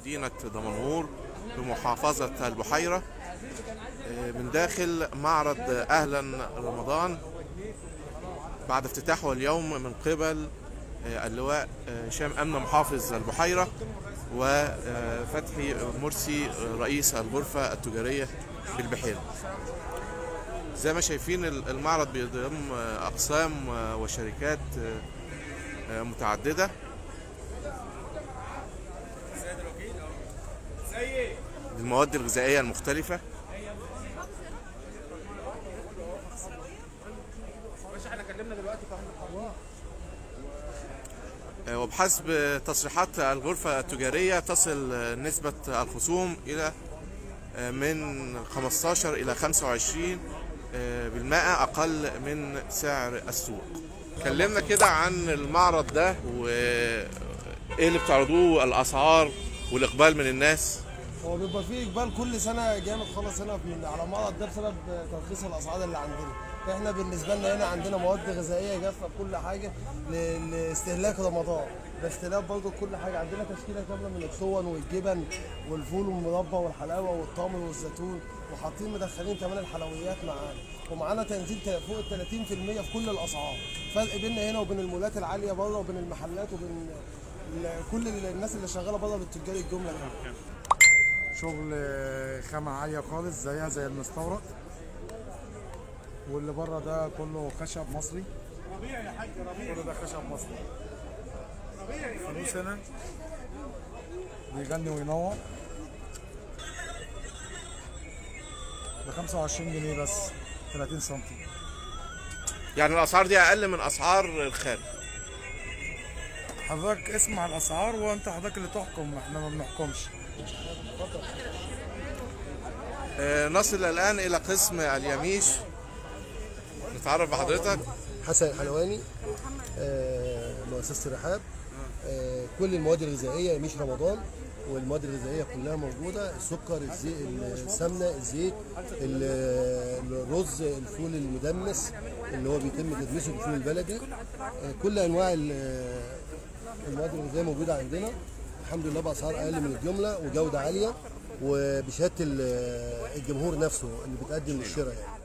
مدينة دمنهور بمحافظة البحيرة من داخل معرض أهلا رمضان بعد افتتاحه اليوم من قبل اللواء هشام أمن محافظ البحيرة وفتحي مرسي رئيس الغرفة التجارية بالبحيرة زي ما شايفين المعرض بيضم أقسام وشركات متعددة المواد الغذائية المختلفة وبحسب تصريحات الغرفة التجارية تصل نسبة الخصوم إلى من 15 إلى 25 بالمائة أقل من سعر السوق كلمنا كده عن المعرض ده وإيه اللي بتعرضوه الأسعار والإقبال من الناس هو بيبقى فيه اقبال كل سنه جامد خالص هنا من على المعرض ده بسبب ترخيص الاسعار اللي عندنا احنا بالنسبه لنا هنا عندنا مواد غذائيه جافه بكل حاجه ل- لاستهلاك رمضان باختلاف برضه كل حاجه عندنا تشكيله كامله من الصون والجبن والفول والمربى والحلاوه والتمر والزيتون وحاطين مدخلين كمان الحلويات معانا ومعانا تنزيل فوق ال 30% في كل الاسعار فرق بيننا هنا وبين المولات العاليه بره وبين المحلات وبين ال- كل الناس اللي شغاله بره بالتجار الجمله كمان شغل خامة عالية خالص زيها زي المستورد واللي بره ده كله خشب مصري كله ده خشب مصري فلوس هنا بيغني وينور ب 25 جنيه بس 30 سم يعني الأسعار دي أقل من أسعار الخارج حضرتك اسمع الاسعار وانت حضرتك اللي تحكم احنا ما بنحكمش آه، نصل الآن إلى قسم اليميش نتعرف بحضرتك حسن الحلواني آه، مؤسسة الرحاب آه، كل المواد الغذائية مش رمضان والمواد الغذائية كلها موجودة السكر الزيت السمنة الزيت ال- الرز الفول المدمس اللي هو بيتم تدميسه بالفول البلدي آه، كل أنواع ال- المواد الغذائية موجودة عندنا الحمد لله بأسعار أقل من الجملة وجودة عالية وبشهادة ال- الجمهور نفسه اللي بتقدم للشراء يعني